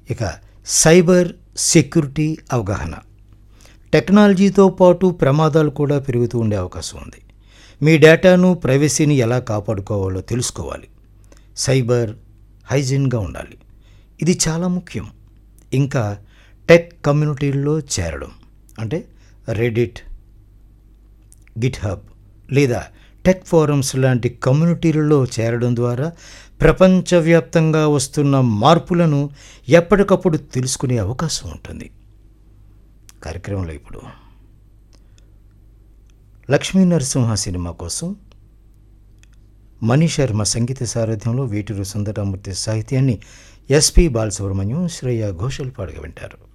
ఇక cyber security అవగాహన టెక్నాలజీతో పాటు ప్రమాదాలు కూడా పెరుగుతూ ఉండే అవకాశం ఉంది మీ డేటాను ప్రైవసీని ఎలా కాపాడుకోవాలో తెలుసుకోవాలి సైబర్ హైజీన్గా ఉండాలి ఇది చాలా ముఖ్యం ఇంకా టెక్ కమ్యూనిటీల్లో చేరడం అంటే రెడిట్ గిట్ హబ్ లేదా టెక్ ఫోరమ్స్ లాంటి కమ్యూనిటీలలో చేరడం ద్వారా ప్రపంచవ్యాప్తంగా వస్తున్న మార్పులను ఎప్పటికప్పుడు తెలుసుకునే అవకాశం ఉంటుంది కార్యక్రమంలో ఇప్పుడు లక్ష్మీ నరసింహ సినిమా కోసం మణి శర్మ సంగీత సారథ్యంలో వీటూరు సుందరమూర్తి సాహిత్యాన్ని ఎస్పి బాలసుబ్రహ్మణ్యం శ్రేయ ఘోషల్ పాడగా వింటారు